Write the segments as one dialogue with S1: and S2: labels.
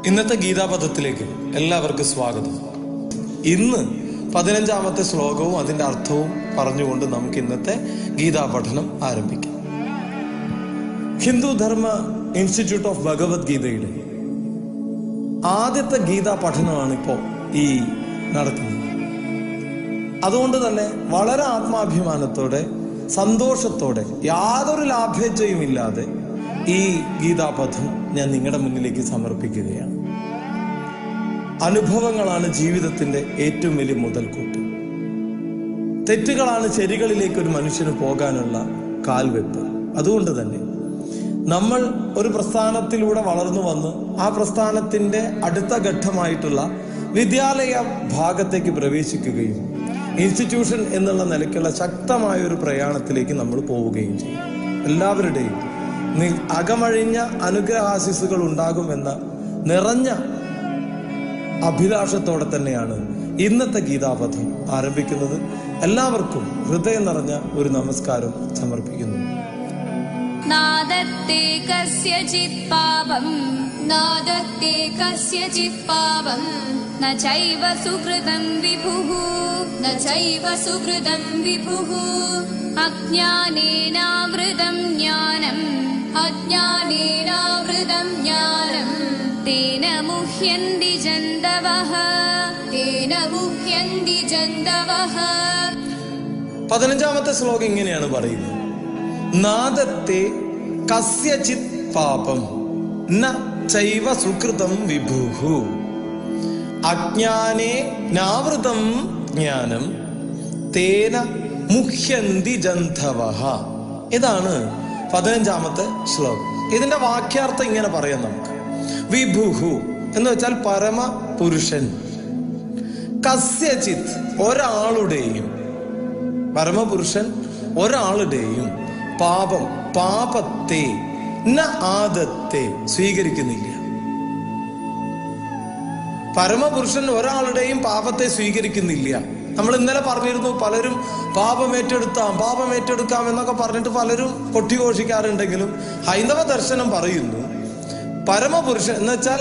S1: ഇന്നത്തെ ഗീതാപഥത്തിലേക്ക് എല്ലാവർക്കും സ്വാഗതം ഇന്ന് പതിനഞ്ചാമത്തെ ശ്ലോകവും അതിന്റെ അർത്ഥവും പറഞ്ഞുകൊണ്ട് നമുക്ക് ഇന്നത്തെ ഗീതാ പഠനം ആരംഭിക്കാം ഹിന്ദു ധർമ്മ ഇൻസ്റ്റിറ്റ്യൂട്ട് ഓഫ് ഭഗവത്ഗീതയുടെ ആദ്യത്തെ ഗീതാ പഠനമാണ് ഇപ്പോൾ ഈ നടക്കുന്നത് അതുകൊണ്ട് തന്നെ വളരെ ആത്മാഭിമാനത്തോടെ സന്തോഷത്തോടെ യാതൊരു ലാഭേച്ഛയുമില്ലാതെ ഈ ഗീതാപഥം ഞാൻ നിങ്ങളുടെ മുന്നിലേക്ക് സമർപ്പിക്കുകയാണ് അനുഭവങ്ങളാണ് ജീവിതത്തിന്റെ ഏറ്റവും വലിയ മുതൽക്കൂട്ട് തെറ്റുകളാണ് ശരികളിലേക്ക് ഒരു മനുഷ്യന് പോകാനുള്ള കാൽവെപ്പ് അതുകൊണ്ട് തന്നെ നമ്മൾ ഒരു പ്രസ്ഥാനത്തിലൂടെ വളർന്നു വന്ന് ആ പ്രസ്ഥാനത്തിന്റെ അടുത്ത ഘട്ടമായിട്ടുള്ള വിദ്യാലയ ഭാഗത്തേക്ക് പ്രവേശിക്കുകയും ഇൻസ്റ്റിറ്റ്യൂഷൻ എന്നുള്ള നിലയ്ക്കുള്ള ശക്തമായ ഒരു പ്രയാണത്തിലേക്ക് നമ്മൾ പോവുകയും ചെയ്യും എല്ലാവരുടെയും നി- അകമഴിഞ്ഞ അനുഗ്രഹാശിസുകൾ ഉണ്ടാകുമെന്ന നിറഞ്ഞ അഭിലാഷത്തോടെ തന്നെയാണ് ഇന്നത്തെ ഗീതാപഥം ആരംഭിക്കുന്നത് എല്ലാവർക്കും ഹൃദയം നിറഞ്ഞ ഒരു നമസ്കാരം സമർപ്പിക്കുന്നു
S2: नादत्ते कस्यचित् पापम् नादत्ते कस्यचित् पापम् न चैव सुकृतम् विभुः न चैव सुकृतम् विभुः अज्ञानेनावृतम् ज्ञानम् अज्ञानेनावृतम् ज्ञानम् तेन मुह्यन्ति जन्तवः तेन मुह्यन्ति जन्तवः
S1: പതിനഞ്ചാമത്തെ ശ്ലോകം ഇങ്ങനെയാണ് പറയുന്നത് നാദത്തെ കസ്യചിത് പാപം ന ചൈവ സുകൃതം വിഭുഹു അജ്ഞാനേ നാവൃതം ജ്ഞാനം തേന മുഹ്യന്തി ജന്ധവഹ ഇതാണ് പതിനഞ്ചാമത്തെ ശ്ലോകം ഇതിന്റെ വാക്യാർത്ഥം ഇങ്ങനെ പറയാം നമുക്ക് വിഭുഹു എന്ന് വെച്ചാൽ പരമപുരുഷൻ കസ്യചിത് ഒരാളുടെയും പരമപുരുഷൻ ഒരാളുടെയും പാപം പാപത്തെ ന ആദത്തെ സ്വീകരിക്കുന്നില്ല പരമപുരുഷൻ ഒരാളുടെയും പാപത്തെ സ്വീകരിക്കുന്നില്ല നമ്മൾ ഇന്നലെ പറഞ്ഞിരുന്നു പലരും പാപം ഏറ്റെടുത്താം പാപം ഏറ്റെടുക്കാം എന്നൊക്കെ പറഞ്ഞിട്ട് പലരും കൊട്ടിഘോഷിക്കാറുണ്ടെങ്കിലും ഹൈന്ദവ ദർശനം പറയുന്നു പരമപുരുഷൻ എന്ന് വെച്ചാൽ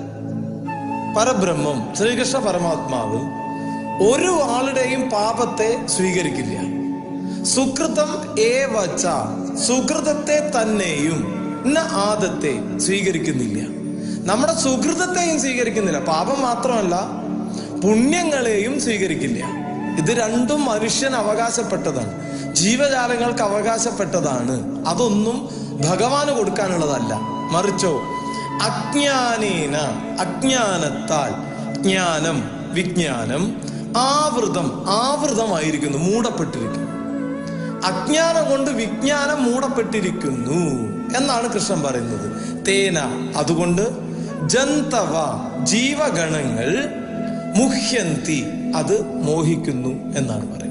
S1: പരബ്രഹ്മം ശ്രീകൃഷ്ണ പരമാത്മാവ് ഒരു ആളുടെയും പാപത്തെ സ്വീകരിക്കില്ല സുകൃതം ഏവച്ച സുകൃതത്തെ തന്നെയും ന ആദത്തെ സ്വീകരിക്കുന്നില്ല നമ്മുടെ സുകൃതത്തെയും സ്വീകരിക്കുന്നില്ല പാപം മാത്രമല്ല പുണ്യങ്ങളെയും സ്വീകരിക്കില്ല ഇത് രണ്ടും മനുഷ്യൻ അവകാശപ്പെട്ടതാണ് ജീവജാലങ്ങൾക്ക് അവകാശപ്പെട്ടതാണ് അതൊന്നും ഭഗവാന് കൊടുക്കാനുള്ളതല്ല മറിച്ചോ അജ്ഞാനേന അജ്ഞാനത്താൽ ജ്ഞാനം വിജ്ഞാനം ആവൃതം ആവൃതമായിരിക്കുന്നു മൂടപ്പെട്ടിരിക്കുന്നു അജ്ഞാനം കൊണ്ട് വിജ്ഞാനം മൂടപ്പെട്ടിരിക്കുന്നു എന്നാണ് കൃഷ്ണൻ പറയുന്നത് തേന അതുകൊണ്ട് ജന്തവ ജീവഗണങ്ങൾ മുഹ്യന്തി അത് മോഹിക്കുന്നു എന്നാണ് പറയുന്നത്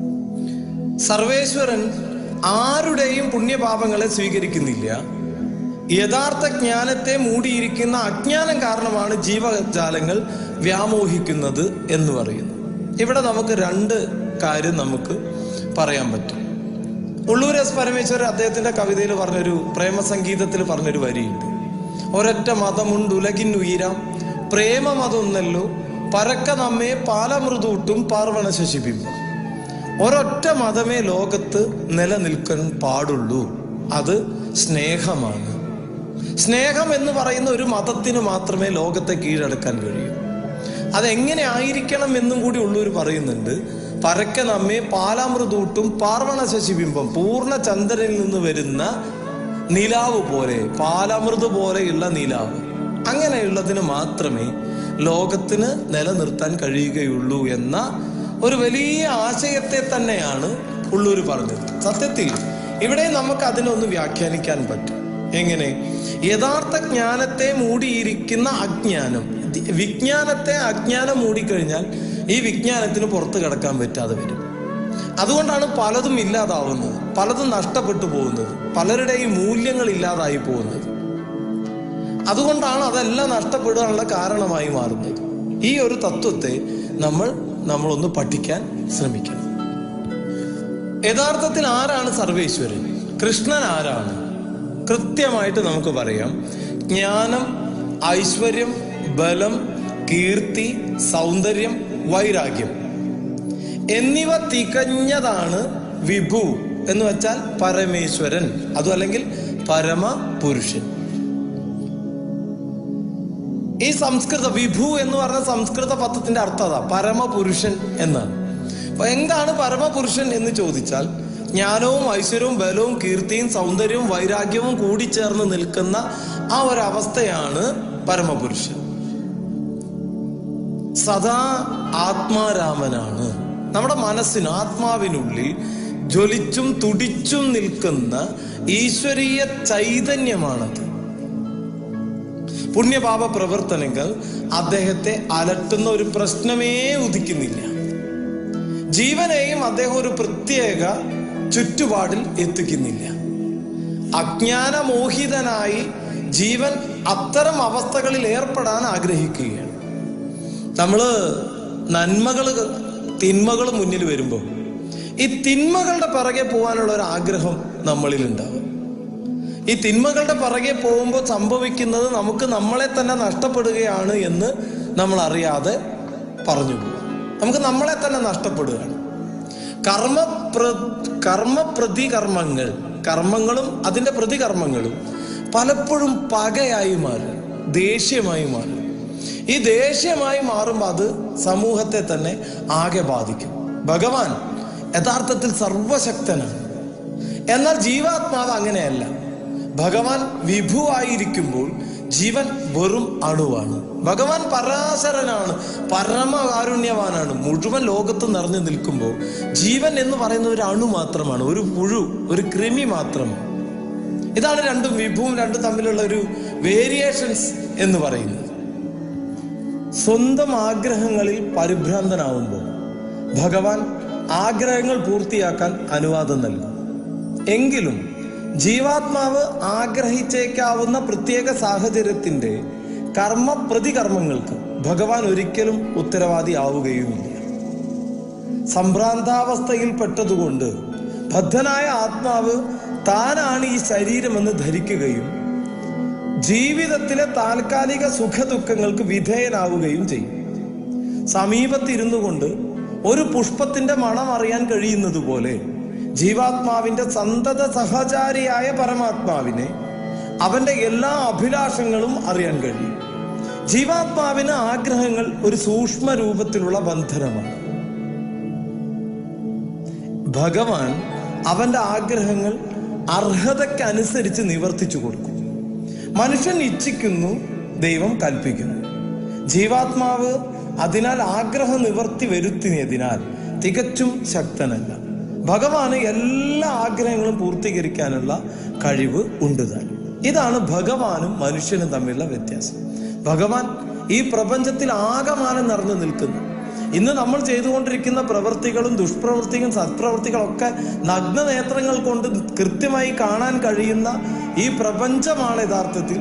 S1: സർവേശ്വരൻ ആരുടെയും പുണ്യപാപങ്ങളെ സ്വീകരിക്കുന്നില്ല യഥാർത്ഥ ജ്ഞാനത്തെ മൂടിയിരിക്കുന്ന അജ്ഞാനം കാരണമാണ് ജീവജാലങ്ങൾ വ്യാമോഹിക്കുന്നത് എന്ന് പറയുന്നു ഇവിടെ നമുക്ക് രണ്ട് കാര്യം നമുക്ക് പറയാൻ പറ്റും ഉള്ളൂർ എസ് പരമേശ്വരൻ അദ്ദേഹത്തിന്റെ കവിതയിൽ പറഞ്ഞൊരു പ്രേമസംഗീതത്തിൽ പറഞ്ഞൊരു വരിയുണ്ട് ഒരൊറ്റ മതമുണ്ട് ഉലകിന്നുയരാം പ്രേമമതൊന്നല്ലോ പരക്ക നമ്മെ പാലമൃതൂട്ടും പാർവണ ശശിബിംബം ഒരൊറ്റ മതമേ ലോകത്ത് നിലനിൽക്കാൻ പാടുള്ളൂ അത് സ്നേഹമാണ് സ്നേഹം എന്ന് പറയുന്ന ഒരു മതത്തിന് മാത്രമേ ലോകത്തെ കീഴടക്കാൻ കഴിയൂ അതെങ്ങനെ ആയിരിക്കണം എന്നും കൂടി ഉള്ളൂർ പറയുന്നുണ്ട് പരക്കെ നമ്മെ പാലാമൃതൂട്ടും പാർവണ ശശിബിംബം പൂർണ്ണ ചന്ദ്രനിൽ നിന്ന് വരുന്ന നിലാവ് പോലെ പാലാമൃത് പോലെയുള്ള നിലാവ് അങ്ങനെയുള്ളതിന് മാത്രമേ ലോകത്തിന് നിലനിർത്താൻ കഴിയുകയുള്ളൂ എന്ന ഒരു വലിയ ആശയത്തെ തന്നെയാണ് ഉള്ളൂർ പറഞ്ഞത് സത്യത്തിൽ ഇവിടെ നമുക്ക് അതിനൊന്ന് വ്യാഖ്യാനിക്കാൻ പറ്റും എങ്ങനെ യഥാർത്ഥ ജ്ഞാനത്തെ മൂടിയിരിക്കുന്ന അജ്ഞാനം ദി- വിജ്ഞാനത്തെ അജ്ഞാനം മൂടിക്കഴിഞ്ഞാൽ ഈ വിജ്ഞാനത്തിന് പുറത്തു കിടക്കാൻ പറ്റാതെ വരും അതുകൊണ്ടാണ് പലതും ഇല്ലാതാവുന്നത് പലതും നഷ്ടപ്പെട്ടു പോകുന്നത് പലരുടെയും മൂല്യങ്ങൾ ഇല്ലാതായി പോകുന്നത് അതുകൊണ്ടാണ് അതെല്ലാം നഷ്ടപ്പെടാനുള്ള കാരണമായി മാറുന്നത് ഈ ഒരു തത്വത്തെ നമ്മൾ നമ്മളൊന്ന് പഠിക്കാൻ ശ്രമിക്കണം യഥാർത്ഥത്തിൽ ആരാണ് സർവേശ്വരൻ കൃഷ്ണൻ ആരാണ് കൃത്യമായിട്ട് നമുക്ക് പറയാം ജ്ഞാനം ഐശ്വര്യം ബലം കീർത്തി സൗന്ദര്യം വൈരാഗ്യം എന്നിവ തികഞ്ഞതാണ് വിഭു എന്ന് വെച്ചാൽ പരമേശ്വരൻ അതും അല്ലെങ്കിൽ പരമപുരുഷൻ ഈ സംസ്കൃത വിഭു എന്ന് പറഞ്ഞ സംസ്കൃത പദത്തിന്റെ അർത്ഥം അതാ പരമപുരുഷൻ എന്നാണ് അപ്പൊ എന്താണ് പരമപുരുഷൻ എന്ന് ചോദിച്ചാൽ ജ്ഞാനവും ഐശ്വര്യവും ബലവും കീർത്തിയും സൗന്ദര്യവും വൈരാഗ്യവും കൂടിച്ചേർന്ന് നിൽക്കുന്ന ആ ഒരവസ്ഥയാണ് പരമപുരുഷൻ സദാ ആത്മാരാമനാണ് നമ്മുടെ മനസ്സിന് ആത്മാവിനുള്ളിൽ ജ്വലിച്ചും തുടിച്ചും നിൽക്കുന്ന ഈശ്വരീയ ചൈതന്യമാണത് പുണ്യപാപ പ്രവർത്തനങ്ങൾ അദ്ദേഹത്തെ അലട്ടുന്ന ഒരു പ്രശ്നമേ ഉദിക്കുന്നില്ല ജീവനെയും അദ്ദേഹം ഒരു പ്രത്യേക ചുറ്റുപാടിൽ എത്തിക്കുന്നില്ല അജ്ഞാനമോഹിതനായി ജീവൻ അത്തരം അവസ്ഥകളിൽ ഏർപ്പെടാൻ ആഗ്രഹിക്കുകയാണ് നമ്മള് നന്മകൾ തിന്മകൾ മുന്നിൽ വരുമ്പോൾ ഈ തിന്മകളുടെ പിറകെ പോകാനുള്ള ഒരു ആഗ്രഹം നമ്മളിൽ ഉണ്ടാവും ഈ തിന്മകളുടെ പിറകെ പോകുമ്പോൾ സംഭവിക്കുന്നത് നമുക്ക് നമ്മളെ തന്നെ നഷ്ടപ്പെടുകയാണ് എന്ന് നമ്മൾ അറിയാതെ പറഞ്ഞു പോകും നമുക്ക് നമ്മളെ തന്നെ നഷ്ടപ്പെടുകയാണ് കർമ്മ പ്ര കർമ്മ പ്രതികർമ്മങ്ങൾ കർമ്മങ്ങളും അതിന്റെ പ്രതികർമ്മങ്ങളും പലപ്പോഴും പകയായി മാറും ദേഷ്യമായി മാറും ഈ ദേഷ്യമായി മാറുമ്പോൾ അത് സമൂഹത്തെ തന്നെ ആകെ ബാധിക്കും ഭഗവാൻ യഥാർത്ഥത്തിൽ സർവശക്തനാണ് എന്നാൽ ജീവാത്മാവ് അങ്ങനെയല്ല ഭഗവാൻ വിഭുവായിരിക്കുമ്പോൾ ജീവൻ വെറും അണുവാണ് ഭഗവാൻ പരാശരനാണ് പരമകാരുണ്യവാനാണ് മുഴുവൻ ലോകത്ത് നിറഞ്ഞു നിൽക്കുമ്പോൾ ജീവൻ എന്ന് പറയുന്ന ഒരു അണു മാത്രമാണ് ഒരു പുഴു ഒരു കൃമി മാത്രമാണ് ഇതാണ് രണ്ടും വിഭുവും രണ്ടും തമ്മിലുള്ള ഒരു വേരിയേഷൻസ് എന്ന് പറയുന്നത് സ്വന്തം ആഗ്രഹങ്ങളിൽ പരിഭ്രാന്തനാവുമ്പോൾ ഭഗവാൻ ആഗ്രഹങ്ങൾ പൂർത്തിയാക്കാൻ അനുവാദം നൽകും എങ്കിലും ജീവാത്മാവ് ആഗ്രഹിച്ചേക്കാവുന്ന പ്രത്യേക സാഹചര്യത്തിന്റെ കർമ്മ പ്രതികർമ്മങ്ങൾക്ക് ഭഗവാൻ ഒരിക്കലും ഉത്തരവാദിയാവുകയുമില്ല സംഭ്രാന്താവസ്ഥയിൽ പെട്ടതുകൊണ്ട് ബദ്ധനായ ആത്മാവ് താനാണ് ഈ ശരീരമെന്ന് ധരിക്കുകയും ജീവിതത്തിലെ താൽക്കാലിക സുഖദുഃഖങ്ങൾക്ക് വിധേയനാവുകയും ചെയ്യും സമീപത്തിരുന്നു കൊണ്ട് ഒരു പുഷ്പത്തിന്റെ മണം അറിയാൻ കഴിയുന്നത് പോലെ ജീവാത്മാവിന്റെ സന്തത സഹചാരിയായ പരമാത്മാവിനെ അവന്റെ എല്ലാ അഭിലാഷങ്ങളും അറിയാൻ കഴിയും ജീവാത്മാവിന് ആഗ്രഹങ്ങൾ ഒരു സൂക്ഷ്മ രൂപത്തിലുള്ള ബന്ധനമാണ് ഭഗവാൻ അവന്റെ ആഗ്രഹങ്ങൾ അർഹതയ്ക്കനുസരിച്ച് നിവർത്തിച്ചു കൊടുക്കും മനുഷ്യൻ ഇച്ഛിക്കുന്നു ദൈവം കൽപ്പിക്കുന്നു ജീവാത്മാവ് അതിനാൽ ആഗ്രഹ നിവർത്തി വരുത്തിയതിനാൽ തികച്ചും ശക്തനല്ല ഭഗവാന് എല്ലാ ആഗ്രഹങ്ങളും പൂർത്തീകരിക്കാനുള്ള കഴിവ് ഉണ്ട് താൻ ഇതാണ് ഭഗവാനും മനുഷ്യനും തമ്മിലുള്ള വ്യത്യാസം ഭഗവാൻ ഈ പ്രപഞ്ചത്തിൽ ആകമാനം നിറഞ്ഞു നിൽക്കുന്നു ഇന്ന് നമ്മൾ ചെയ്തുകൊണ്ടിരിക്കുന്ന പ്രവൃത്തികളും ദുഷ്പ്രവൃത്തികളും സത്പ്രവൃത്തികളൊക്കെ നഗ്ന നേത്രങ്ങൾ കൊണ്ട് കൃത്യമായി കാണാൻ കഴിയുന്ന ഈ പ്രപഞ്ചമാണ് യഥാർത്ഥത്തിൽ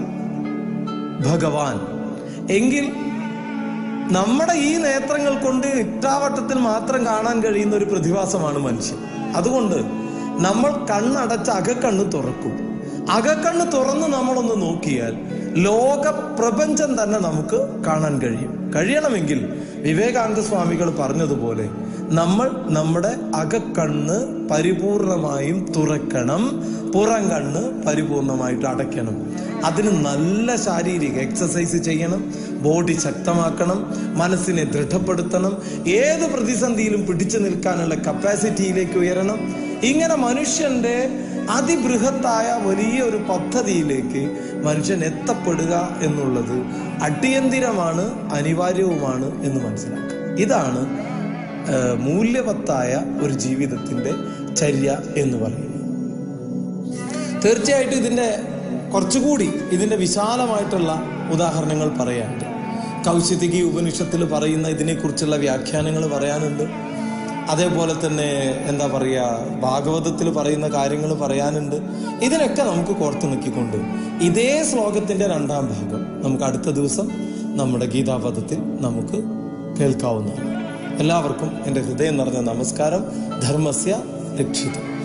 S1: ഭഗവാൻ എങ്കിൽ നമ്മുടെ ഈ നേത്രങ്ങൾ കൊണ്ട് ഇട്ടാവട്ടത്തിൽ മാത്രം കാണാൻ കഴിയുന്ന ഒരു പ്രതിഭാസമാണ് മനുഷ്യൻ അതുകൊണ്ട് നമ്മൾ കണ്ണടച്ച് അകക്കണ്ണ് തുറക്കും അകക്കണ്ണ് തുറന്ന് നമ്മളൊന്ന് നോക്കിയാൽ ലോക പ്രപഞ്ചം തന്നെ നമുക്ക് കാണാൻ കഴിയും കഴിയണമെങ്കിൽ വിവേകാനന്ദ സ്വാമികൾ പറഞ്ഞതുപോലെ നമ്മൾ നമ്മുടെ അകക്കണ്ണ് പരിപൂർണമായും തുറക്കണം പുറം കണ്ണ് പരിപൂർണമായിട്ട് അടയ്ക്കണം അതിന് നല്ല ശാരീരിക എക്സസൈസ് ചെയ്യണം ബോഡി ശക്തമാക്കണം മനസ്സിനെ ദൃഢപ്പെടുത്തണം ഏത് പ്രതിസന്ധിയിലും പിടിച്ചു നിൽക്കാനുള്ള കപ്പാസിറ്റിയിലേക്ക് ഉയരണം ഇങ്ങനെ മനുഷ്യന്റെ അതിബൃഹത്തായ വലിയ ഒരു പദ്ധതിയിലേക്ക് മനുഷ്യൻ എത്തപ്പെടുക എന്നുള്ളത് അടിയന്തിരമാണ് അനിവാര്യവുമാണ് എന്ന് മനസ്സിലാക്കുക ഇതാണ് ആ, മൂല്യവത്തായ ഒരു ജീവിതത്തിന്റെ ചര്യ എന്ന് പറയുന്നത് തീർച്ചയായിട്ടും ഇതിന്റെ കുറച്ചുകൂടി ഇതിന്റെ വിശാലമായിട്ടുള്ള ഉദാഹരണങ്ങൾ പറയാനുണ്ട് കൗശിതികി ഉപനിഷത്തിൽ പറയുന്ന ഇതിനെക്കുറിച്ചുള്ള വ്യാഖ്യാനങ്ങൾ പറയാനുണ്ട് അതേപോലെ തന്നെ എന്താ പറയുക ഭാഗവതത്തിൽ പറയുന്ന കാര്യങ്ങൾ പറയാനുണ്ട് ഇതിനൊക്കെ നമുക്ക് കോർത്ത് നിൽക്കിക്കൊണ്ട് ഇതേ ശ്ലോകത്തിന്റെ രണ്ടാം ഭാഗം നമുക്ക് അടുത്ത ദിവസം നമ്മുടെ ഗീതാപദത്തിൽ നമുക്ക് കേൾക്കാവുന്നതാണ് എല്ലാവർക്കും എൻ്റെ ഹൃദയം നിറഞ്ഞ നമസ്കാരം ധർമ്മസ്യ രക്ഷിതം